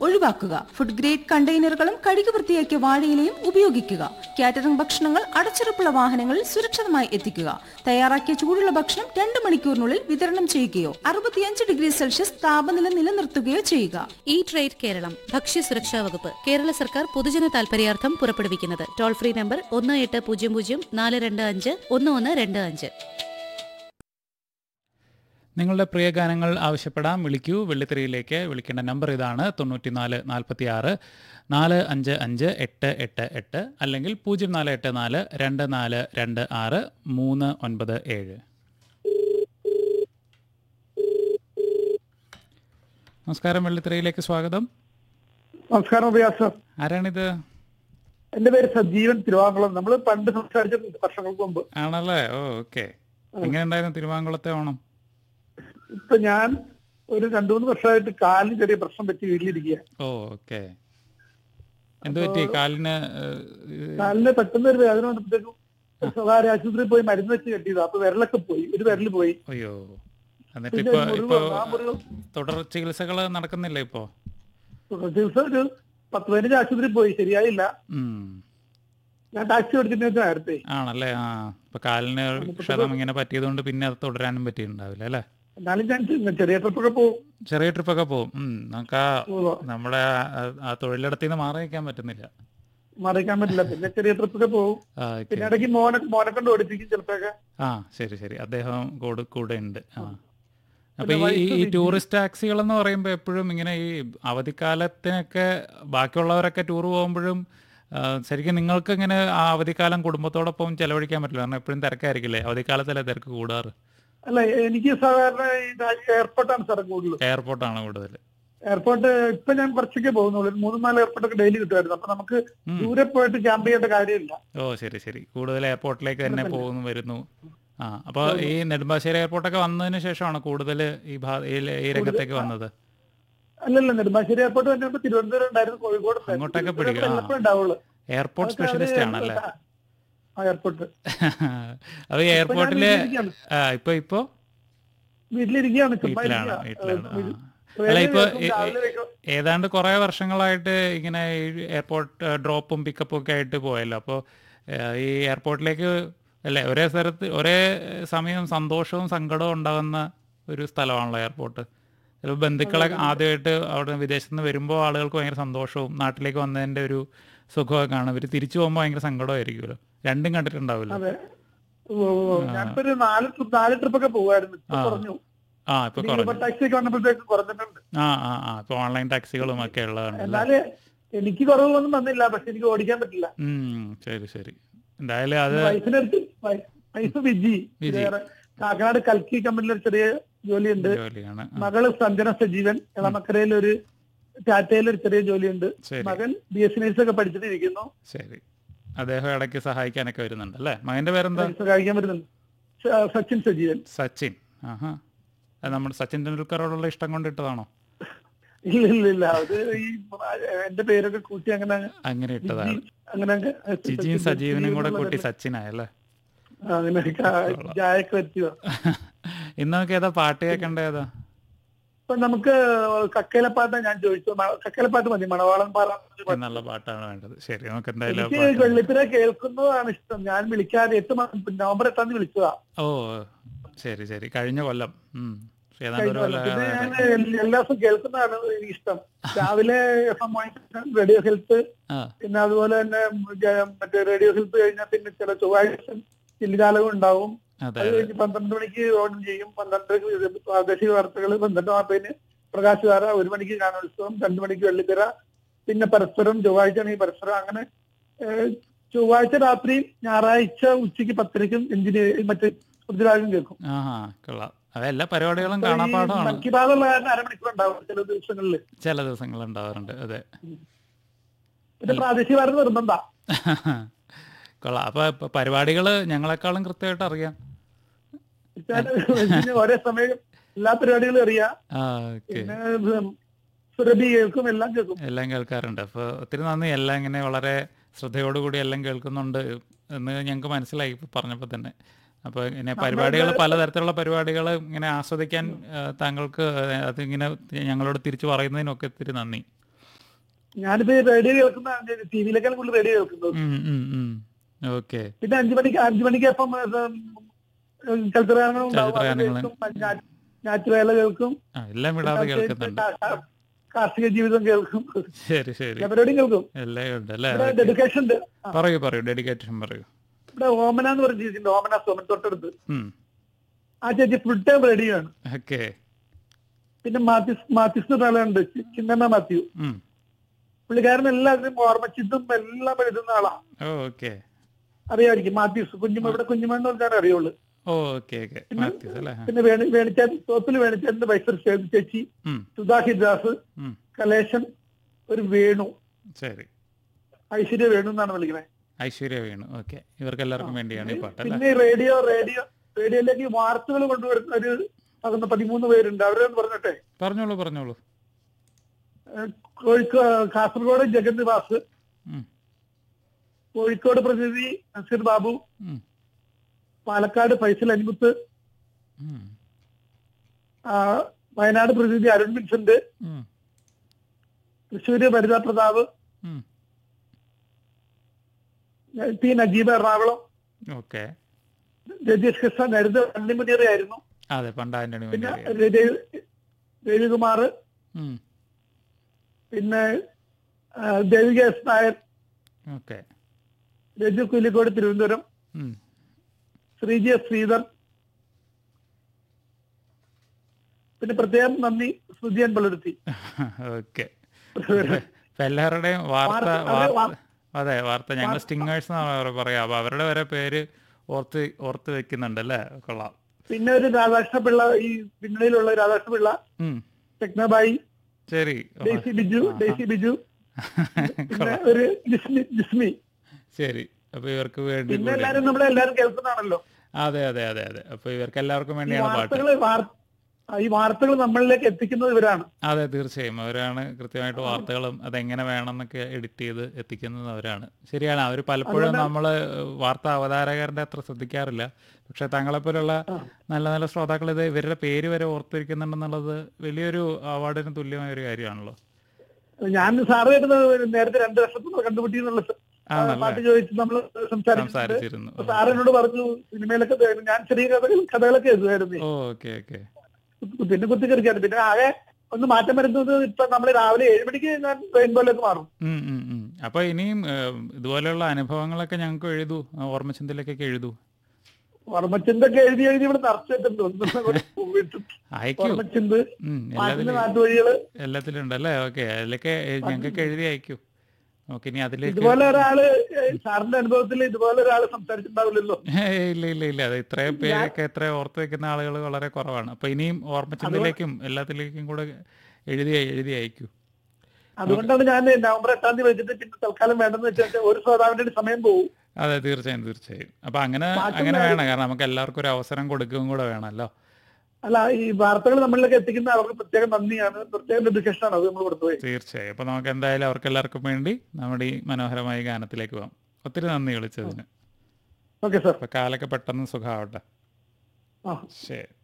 ഒഴിവാക്കുക food grade കണ്ടെയ്നറുകളും കഴുകി വൃത്തിയാക്കിയ വാഴയിലയും ഉപയോഗിക്കുക കാറ്ററിംഗ് ഭക്ഷണങ്ങൾ അടച്ചുറപ്പുള്ള വാഹനങ്ങളിൽ സുരക്ഷിതമായി എത്തിക്കുക തയ്യാറാക്കിയ ചൂടുള്ള ഭക്ഷണം രണ്ട് മണിക്കൂറിനുള്ളിൽ വിതരണം ചെയ്യുകയോ അറുപത്തിയഞ്ച് ഡിഗ്രി സെൽഷ്യസ് താപനില നിലനിർത്തുകയോ ചെയ്യുക ഈ ട്രേഡ് കേരളം ഭക്ഷ്യ സുരക്ഷാ വകുപ്പ് കേരള സർക്കാർ പൊതുജന താൽപര്യാർത്ഥം പുറപ്പെടുവിക്കുന്നത് ടോൾ ഫ്രീ നമ്പർ ഒന്ന് എട്ട് പൂജ്യം പൂജ്യം നാല് രണ്ട് അഞ്ച് ഒന്ന് ഒന്ന് രണ്ട് അഞ്ച് നിങ്ങളുടെ പ്രിയ ഗാനങ്ങൾ ആവശ്യപ്പെടാം വിളിക്കൂ വെള്ളിത്തിരയിലേക്ക് വിളിക്കേണ്ട നമ്പർ ഇതാണ് തൊണ്ണൂറ്റിനാല് നാൽപ്പത്തി ആറ് നാല് അഞ്ച് അഞ്ച് എട്ട് എട്ട് എട്ട് അല്ലെങ്കിൽ പൂജ്യം നാല് എട്ട് നാല് രണ്ട് നാല് രണ്ട് ആറ് മൂന്ന് ഒൻപത് ഏഴ് നമസ്കാരം വെള്ളിത്തിരയിലേക്ക് സ്വാഗതം നമസ്കാരം റിയാസ് സർ ആരാണിത് എന്റെ പേര് സജീവൻ തിരുവാങ്കുളം നമ്മൾ പണ്ട് സംസാരിച്ചിട്ടുണ്ട് വർഷങ്ങൾക്ക് മുമ്പ് ആണല്ലേ ഓ ഓക്കെ എങ്ങനെയുണ്ടായിരുന്നു തിരുവാങ്കുളത്തെ ഓണം ഇപ്പൊ ഞാൻ ഒരു രണ്ടു മൂന്ന് വർഷമായിട്ട് കാലിന് ചെറിയ പ്രശ്നം പറ്റി വീട്ടിലിരിക്കുക ഓ ഓക്കെ എന്ത് പറ്റി കാലിന് ഏഹ്, കാലിന് പെട്ടെന്ന് ഒരു വേദന വന്നപ്പോഴത്തേക്കും ഒരു സ്വകാര്യ ആശുപത്രിയിൽ പോയി മരുന്ന് വെച്ച് കെട്ടിയത് അപ്പൊ വിരലൊക്കെ പോയി ഒരു വിരല് പോയി അയ്യോ എന്നിട്ട് പിന്നെ ഇപ്പൊ മുറിവ് ഇപ്പൊ ആ മുറിവ് തുടർ ചികിത്സകൾ നടക്കുന്നില്ല ഇപ്പോ ചികിത്സ ഒരു പത്ത് പതിനഞ്ച് ആശുപത്രിയിൽ പോയി ശരിയായില്ല ഉം. ഞാൻ ടാക്സി ഓടിച്ചിട്ട് നേരത്തെ ആണല്ലേ ആ ഇപ്പൊ കാലിന് ക്ഷതം ഇങ്ങനെ പറ്റിയതുകൊണ്ട് പിന്നെ അത് തുടരാനും പറ്റിയിട്ടുണ്ടാവില്ല അല്ലേ എന്നാലും ഞാൻ ചെറിയ ട്രിപ്പൊക്കെ പോകും ചെറിയ ട്രിപ്പൊക്കെ പോവും ഉം. നമുക്ക് ആ ഉവ്വ്. നമ്മുടെ ആ- ആ തൊഴിലിടത്തിൽ നിന്ന് മാറി നിൽക്കാൻ പറ്റുന്നില്ല മറിയിക്കാൻ പറ്റില്ല പിന്നെ ചെറിയ ട്രിപ്പൊക്കെ പോകും ആ, ഓക്കേ. പിന്നെ ഇടയ്ക്ക് മോനെ മോനെ കൊണ്ട് ഓടിപ്പിക്കും ചിലപ്പോഴൊക്കെ ആ ശരി ശരി അദ്ദേഹം കൂടെ കൂടെ ഉണ്ട് ആ അപ്പൊ പിന്നെ ഈ ഈ- ഈ വൈഫ് ടൂറിസ്റ്റ് ടാക്സികൾ എന്ന് പറയുമ്പോൾ എപ്പോഴും ഇങ്ങനെ ഈ അവധിക്കാലത്തിനൊക്കെ ബാക്കിയുള്ളവരൊക്കെ ടൂർ പോകുമ്പോഴും ആ, ശരിക്കും നിങ്ങൾക്ക് ഇങ്ങനെ ആ അവധിക്കാലം കുടുംബത്തോടൊപ്പം ചെലവഴിക്കാൻ പറ്റില്ല കാരണം എപ്പോഴും തിരക്കായിരിക്കില്ലേ അവധിക്കാലത്തല്ലേ തിരക്ക് കൂടാറ് അല്ല എനിക്ക് സാധാരണ ഈ എയർപോർട്ടാണ് സാർ കൂടുതൽ എയർപോർട്ടാണ് കൂടുതൽ എയർപോർട്ട് ഇപ്പൊ ഞാൻ കുറച്ചൊക്കെ പോകുന്നുള്ളൂ ഒരു മൂന്ന് നാല് എയർപോർട്ടൊക്കെ ഡെയിലി കിട്ടുമായിരുന്നു അപ്പൊ നമുക്ക് ദൂരെ പോയിട്ട് ക്യാമ്പ് ചെയ്യേണ്ട കാര്യമില്ല ഓ ശരി ശരി കൂടുതൽ എയർപോർട്ടിലേക്ക് തന്നെ പോകുന്നു വരുന്നു ആ അപ്പോൾ ഈ നെടുമ്പാശ്ശേരി എയർപോർട്ടൊക്കെ വന്നതിന് ശേഷമാണ് കൂടുതൽ ഈ ഭാ- ഈ ല- ഈ രംഗത്തേക്ക് വന്നത് അല്ലല്ല നെടുമ്പാശ്ശേരി എയർപോർട്ട് തന്നെ ഇപ്പൊ തിരുവനന്തപുരം ഉണ്ടായിരുന്നു കോഴിക്കോട് ഉണ്ടായിരുന്നു. അങ്ങോട്ടൊക്കെ തിരുവനന്തപുരം പിടിക്കും. ആ. എല്ലപ്പോഴും ഉണ്ടാവുള്ളൂ എയർപോർട്ട് അതൊക്കെ സ്പെഷ്യലിസ്റ്റ് അവര് ആണല്ലേ ആ എയർപോർട്ട് അത് ഈ എയർപോർട്ടില് വീട്ടിലിരിക്കുകയാണ്. ആ, ഇപ്പൊ ഇപ്പൊ വീട്ടിലിരിക്കുകയാണ് ചുമ്മാ വീട്ടിലാണ് ഇരിക്കുകയാണ്. വീട്ടിലാണ് ഏഹ്, ആ. ട്രെയിനിൽ അല്ല ഇപ്പൊ കേൾക്കും, ഏ- രാവിലെ കേൾക്കും. ഏതാണ്ട് കുറെ വർഷങ്ങളായിട്ട് ഇങ്ങനെ ഈ എയർപോർട്ട് ഡ്രോപ്പും പിക്കപ്പും ഒക്കെ ആയിട്ട് പോയല്ലോ അപ്പോൾ ഈ എയർപോർട്ടിലേക്ക് അല്ലേ ഒരേ സ്ഥലത്ത് ഒരേ സമയം സന്തോഷവും സങ്കടവും ഉണ്ടാകുന്ന ഒരു സ്ഥലമാണല്ലോ എയർപോർട്ട് ചിലപ്പോൾ ബന്ധുക്കളെ ആദ്യമായിട്ട് അവിടെ വിദേശത്ത് നിന്ന് വരുമ്പോൾ ആളുകൾക്ക് ഭയങ്കര സന്തോഷവും നാട്ടിലേക്ക് വന്നതിൻ്റെ ഒരു സുഖമൊക്കെ കാണും ഇവർ തിരിച്ചു പോകുമ്പോൾ ഭയങ്കര സങ്കടമായിരിക്കുമല്ലോ രണ്ടും കണ്ടിട്ടുണ്ടാവില്ല അതെ ഓ, ഓ, ഞാനിപ്പോ ഒരു നാല് ട്രിപ്പ് നാല് ട്രിപ്പൊക്കെ പോകുമായിരുന്നു ഇപ്പൊ ആ. കുറഞ്ഞു ആ ഇപ്പൊ കുറഞ്ഞു ഊബർ ടാക്സി ഒക്കെ വന്നപ്പോഴത്തേക്ക് കുറഞ്ഞിട്ടുണ്ട് ആ ആ ആ ഇപ്പൊ ഓൺലൈൻ ടാക്സികളും ഒക്കെ ഉള്ളതാണല്ലേ എന്നാല് എനിക്ക് കുറവൊന്നും വന്നില്ല പക്ഷെ എനിക്ക് ഓടിക്കാൻ പറ്റില്ല ഉം ശരി ശരി എന്തായാലും അത് വൈഫിനടുത്ത് വൈ- വൈഫ് വിജി വിജി. വേറെ കാക്കനാട് കൽക്കി കമ്പനിയിൽ ഒരു ചെറിയ ജോലിയുണ്ട് ജോലിയാണ് ആ, മകള് സഞ്ജന സജീവൻ ഇളമക്കരയിൽ ഒരു ടാറ്റയിൽ ഒരു ചെറിയ ജോലിയുണ്ട് ശരി മകൻ ബി എസ് നഴ്സ് ഒക്കെ പഠിച്ചിട്ടിരിക്കുന്നു ശരി അദ്ദേഹം ഇടയ്ക്ക് സഹായിക്കാനൊക്കെ വരുന്നുണ്ട് അല്ലേ മകന്റെ പേരെന്താ കഴിക്കാൻ പറ്റുന്നുണ്ട് സ- സച്ചിൻ സജീവൻ സച്ചിൻ ആഹാ അത് നമ്മുടെ സച്ചിൻ ടെണ്ടുൽക്കറോടുള്ള ഇഷ്ടം കൊണ്ട് ഇട്ടതാണോ ഇല്ല ഇല്ല ഇല്ല അത് ഈ എന്റെ പേരൊക്കെ കൂട്ടി അങ്ങനെ അങ്ങനെ ഇട്ടതാണ് വിജി, അങ്ങനെ അങ്ങ് ജിജിയും സജീവനും കൂടെ എന്നുള്ള കൂട്ടി പേരില് സച്ചിനായല്ലേ അങ്ങനെ ക- ചായക്ക് പറ്റിയോ ഇന്ന് നമുക്ക് ഏതാ പാട്ട് കേൾക്കേണ്ട ഏതാ ഇപ്പൊ നമുക്ക് കക്കേലപ്പാട്ട് ഞാൻ ചോദിച്ചു മ- കക്കേലപ്പാട്ട് മതി മണവാളൻ പാറ എന്നുള്ള പാട്ടാണ് വേണ്ടത് ശരി നമുക്ക് എന്തായാലും ആ എനിക്ക് പാട്ട് വെള്ളിത്തിര കേൾക്കുന്നതാണ് ഇഷ്ടം ഞാൻ വിളിക്കാതെ എട്ട് മാസം നവംബർ എട്ടാം തീയതി വിളിച്ചതാ ഓ ശരി ശരി കഴിഞ്ഞ കൊല്ലം ഉം ഏതാണ്ട് കഴിഞ്ഞ ഒരു കൊല്ലം. പിന്നെ കൊല്ലം ഞാൻ എൽ- എല്ലാ ദിവസവും കേൾക്കുന്നതാണ് എനിക്ക് ഇഷ്ടം രാവിലെ റേഡിയോ ഹെൽത്ത് ആ പിന്നെ അതുപോലെ തന്നെ ജ- മറ്റേ റേഡിയോ ഹെൽത്ത് കഴിഞ്ഞാൽ പിന്നെ ചില ചൊവ്വാഴ്ച ചില്ലുകാലകം ഉണ്ടാവും അതെ അത് അതെ കഴിഞ്ഞ് പന്ത്രണ്ട് മണിക്ക് ഓൺ ചെയ്യും പന്ത്രണ്ടരക്ക് പ്രാദേശിക വാർത്തകൾ പന്ത്രണ്ട് നാൽപ്പതിന് പ്രകാശധാര ഒരു മണിക്ക് ഗാനോത്സവം രണ്ടു മണിക്ക് വെള്ളിത്തിര പിന്നെ പരസ്പരം ചൊവ്വാഴ്ചയാണെങ്കിൽ പരസ്പരം അങ്ങനെ ഏഹ്, ചൊവ്വാഴ്ച രാത്രി ഞായറാഴ്ച ഉച്ചയ്ക്ക് പത്തരയ്ക്കും എഞ്ചിനീയർ മറ്റേ പൃഥ്വിരാജും കേൾക്കും ആഹാ കൊള്ളാം അത് എല്ലാ പരിപാടികളും അപ്പൊ ഈ കാണാപ്പാടമാണ് മൻ കി ബാതുള്ള കാരണം അരമണിക്കൂർ ഉണ്ടാവും ചില ദിവസങ്ങളിൽ ചില ദിവസങ്ങൾ ഉണ്ടാവാറുണ്ട് അതെ പിന്നെ പ്രാദേശിക വാർത്ത നിർബന്ധ കൊള്ളാം അപ്പൊ ഇപ്പൊ പരിപാടികള് ഞങ്ങളെക്കാളും കൃത്യമായിട്ട് അറിയാം ഒരേ സമയം എല്ലാ പരിപാടികളും അറിയാം ആ ഓക്കെ പിന്നെ ഉം, സുരഭി കേൾക്കും എല്ലാം കേൾക്കും എല്ലാം കേൾക്കാറുണ്ട് അപ്പോൾ ഒത്തിരി നന്ദി എല്ലാം ഇങ്ങനെ വളരെ ശ്രദ്ധയോടുകൂടി എല്ലാം കേൾക്കുന്നുണ്ട് എന്ന് ഞങ്ങൾക്ക് മനസ്സിലായി ഇപ്പൊ പറഞ്ഞപ്പോൾ തന്നെ അപ്പോൾ ഇങ്ങനെ പരിപാടികൾ പലതരത്തിലുള്ള പരിപാടികൾ ഇങ്ങനെ ആസ്വദിക്കാൻ ആ, താങ്കൾക്ക് അതിങ്ങനെ ഞങ്ങളോട് തിരിച്ചു പറയുന്നതിനൊക്കെ ഒത്തിരി നന്ദി ഞാനിപ്പോ ഈ റേഡിയോ കേൾക്കുന്ന ടി വിയിലേക്കാൾ കൂടുതൽ റേഡിയോ കേൾക്കുന്നത് ഓക്കെ പിന്നെ അഞ്ചു മണിക്ക് അഞ്ചു മണിക്ക് അപ്പം ചലച്ചിത്രഗാനങ്ങളും ഉണ്ടാവും അത് ചലച്ചിത്രഗാനങ്ങള്. കേൾക്കും ഞാ- ഞാറ്റുവേല കേൾക്കും ആ എല്ലാം വിടാതെ കേൾക്കുന്നുണ്ട് കാ- കാ- കാർഷിക ജീവിതം കേൾക്കും ശരി ശരി എല്ലാ പരിപാടിയും കേൾക്കും എല്ലാം ഉണ്ട് അല്ലേ ഇവിടെ ഡെഡിക്കേഷൻ ഉണ്ട് ആ, പറയൂ പറയൂ ഡെഡിക്കേഷൻ പറയൂ ഇവിടെ ഓമന എന്ന് പറഞ്ഞ ചേച്ചിണ്ട് ഓമന സോമൻ തൊട്ടടുത്ത് ഉം ആ ചേച്ചി ഫുൾ ടൈം റെഡിയാണ് ഓക്കെ പിന്നെ മാത്യുസ് മാത്യുസ് എന്ന് ഒരാളുണ്ട് ചി- ചിന്നമ്മ മാത്യു ഉം പുള്ളിക്കാരൻ എല്ലാത്തിനും ഓർമ്മച്ചിട്ടും എല്ലാം എഴുതുന്ന ആളാ ഓ ഓക്കെ അറിയാമായിരിക്കും മാത്യൂസ് കുഞ്ഞുമ ഇവിടെ കുഞ്ഞുമെന്ന് പറഞ്ഞാൽ അറിയുള്ളൂ ഓ ഓക്കെ ഓക്കെ മാത്യൂസ് അല്ലേ ആ. പിന്നെ വേണി വേണിച്ചാൻ തോപ്പിൽ വേണിച്ചാന്റെ വൈസ് സേതു ചേച്ചി ഉം സുധാ ഹിദാസ് ഉം കലേശൻ ഒരു വേണു ശരി ഐശ്വര്യ വേണു എന്നാണ് വിളിക്കുന്നത് ഐശ്വര്യ വീണു ഓക്കെ ഇവർക്ക് എല്ലാവർക്കും വേണ്ടിയാണ് ഈ പാട്ട് അല്ലേ പിന്നെ ഈ റേഡിയോ റേഡിയോ റേഡിയോയിലേക്ക് വാർത്തകൾ കൊണ്ടുവരുന്ന ഒരു പതിനൊന്ന് പതിമൂന്ന് പേരുണ്ട് അവരെന്ന് പറഞ്ഞിട്ടെ പറഞ്ഞോളൂ പറഞ്ഞോളൂ ഏഹ് കോഴിക്കോട് കാസർഗോഡ് ജഗത് നിവാസ് ഉം കോഴിക്കോട് പ്രതിനിധി നസീർ ബാബു ഉം പാലക്കാട് ഫൈസൽ അൻമുത്ത് ഉം ആ, വയനാട് പ്രതിനിധി അരുൺ വിൻസെന്റ് ഉം തൃശ്ശൂര് ഭരിത പ്രതാപ് ഉം പി നജീബ് എറണാകുളം ഓക്കെ രജീഷ് കൃഷ്ണ നേരത്തെ അൺലിമിറ്ററി ആയിരുന്നു അതെ പണ്ട് ആന്റണി പിന്നെ വേണ്ടി രവി- രവികുമാർ ഉം പിന്നെ ആ, ദേവിക എസ് നായർ ഓക്കെ രജു കുലിക്കോട് തിരുവനന്തപുരം ഉം ശ്രീജി എസ് ശ്രീധർ പിന്നെ പ്രത്യേകം നന്ദി സുജിയൻ പള്ളുരുത്തി ഓക്കെ ഇപ്പൊ എല്ലാവരുടെയും വാർത്ത വാർത്ത- അതെ, വാർത്ത അതെ വാർത്ത ഞങ്ങൾ സ്റ്റിങ്ങേഴ്സ് എന്നാണ് പറയാ അപ്പൊ അവരുടെ വരെ പേര് ഓർത്ത് ഓർത്ത് വെക്കുന്നുണ്ട് അല്ലേ കൊള്ളാം പിന്നെ ഒരു രാധാകൃഷ്ണ പിള്ള ഈ പിന്നണിയിലുള്ള രാധാകൃഷ്ണ പിള്ള ഉം രത്നബായി ശരി ഡെയ്സി ബിജു ഡെയ്സി ബിജു പിന്നെ കൊള്ളാം ഒരു ജിസ്മി ജിസ്മി ശരി അപ്പൊ ഇവർക്ക് വേണ്ടി പിന്നെ കൂടി എല്ലാരും നമ്മളെ എല്ലാരും കേൾക്കുന്നതാണല്ലോ അതെ അതെ അതെ അതെ അപ്പൊ ഇവർക്ക് എല്ലാവർക്കും ഈ വേണ്ടിയാണ് പാട്ട് വാർത്തകള് വാർ- ആ, ഈ വാർത്തകൾ നമ്മളിലേക്ക് എത്തിക്കുന്നത് ഇവരാണ് അതെ തീർച്ചയായും അവരാണ് കൃത്യമായിട്ട് വാർത്തകളും അതെങ്ങനെ വേണമെന്നൊക്കെ എഡിറ്റ് ചെയ്ത് എത്തിക്കുന്നത് അവരാണ് ശരിയാണ് അവർ പലപ്പോഴും നമ്മൾ വാർത്ത അവതാരകരുടെ അത്ര ശ്രദ്ധിക്കാറില്ല പക്ഷെ താങ്കളെപ്പോലുള്ള നല്ല നല്ല ശ്രോതാക്കൾ ഇത് ഇവരുടെ പേര് വരെ ഓർത്തിരിക്കുന്നുണ്ടെന്നുള്ളത് വലിയൊരു അവാർഡിന് തുല്യമായ ഒരു കാര്യമാണല്ലോ ഞാൻ സാറുമായിട്ട് നേരത്തെ രണ്ട് വർഷത്തോളം കണ്ടുപിടിക്കുന്നുള്ള ആണല്ലേ? പാട്ട് ചോദിച്ച് നമ്മൾ സംസാരിച്ചിട്ടുണ്ട് സംസാരിച്ചിരുന്നു അപ്പൊ സാർ എന്നോട് പറഞ്ഞു സിനിമയിലൊക്കെ ഇത് ഞാൻ ചെറിയ കഥകൾ കഥകളൊക്കെ എഴുതുമായിരുന്നു ഓ ഓക്കെ ഓക്കെ പിന്നെ കുത്തിക്കറിക്കാറ് പിന്നെ ആകെ ഒന്ന് മാറ്റം വരുന്നത് ഇപ്പൊ നമ്മൾ രാവിലെ ഏഴ് മണിക്ക് ഞാൻ റെയിൻബോയിലേക്ക് മാറും ഉം ഉം ഉം അപ്പൊ ഇനിയും ഏഹ്, ഇതുപോലെയുള്ള അനുഭവങ്ങളൊക്കെ ഞങ്ങൾക്ക് എഴുതൂ ആ, ഓർമ്മചിന്തയിലേക്കൊക്കെ എഴുതൂ ഓർമ്മച്ചിന്തൊക്കെ എഴുതി എഴുതി ഇവിടെ നിറച്ചിട്ടുണ്ട് ഒന്നും അങ്ങോട്ട് പോയിട്ട് അയക്കൂ ഓർമ്മച്ചിന്ത് ഉം പാട്ടിന്റെ എല്ലാത്തിലും നാട്ടുവഴികള് എല്ലാത്തിലും ഉണ്ടല്ലേ ഓക്കെ അതിലൊക്കെ ഞങ്ങൾക്ക് എഴുതി അയക്കൂ ഓക്കെ ഇനി അതിലേക്ക് ഇതുപോലെ ഒരാള് ഏഹ്, സാറിന്റെ അനുഭവത്തിൽ ഇതുപോലെ ഒരാള് സംസാരിച്ചിട്ടുണ്ടാവില്ലല്ലോ ഏയ് ഇല്ല ഇല്ല ഇല്ല അത് ഇത്രയും പേരൊക്കെ എത്ര ഓർത്ത് വെക്കുന്ന ആളുകൾ വളരെ കുറവാണ് അപ്പൊ ഇനിയും ഓർമ്മച്ചിന്തയിലേക്കും എല്ലാത്തിലേക്കും കൂടെ എഴുതി എഴുതി അയക്കൂ അതുകൊണ്ടാണ് ഞാൻ നവംബർ എട്ടാം തീയതി വെച്ചിട്ട് പിന്നെ തൽക്കാലം വേണ്ടെന്ന് വെച്ചാൽ ഒരു ശ്രോതാവിന്റെ ഒരു സമയം പോകും അതെ തീർച്ചയായും തീർച്ചയായും അപ്പൊ അങ്ങനെ ബാക്കി അങ്ങനെ വേണം കാരണം നമുക്ക് എല്ലാവർക്കും ഒരു അവസരം കൊടുക്കുകയും കൂടെ വേണമല്ലോ അല്ല ഈ വാർത്തകൾ നമ്മളിലേക്ക് എത്തിക്കുന്ന അവർക്ക് പ്രത്യേകം നന്ദിയാണ് പ്രത്യേകം ഡെഡിക്കേഷൻ ആണ് അത് നമ്മൾ കൊടുത്തുപോയി തീർച്ചയായും അപ്പൊ നമുക്ക് എന്തായാലും അവർക്ക് എല്ലാവർക്കും വേണ്ടി നമ്മുടെ ഈ മനോഹരമായ ഗാനത്തിലേക്ക് പോകാം ഒത്തിരി നന്ദി വിളിച്ചതിന് ഓക്കെ സാർ അപ്പൊ കാലൊക്കെ പെട്ടെന്ന് സുഖമാവട്ടെ ആ ശരി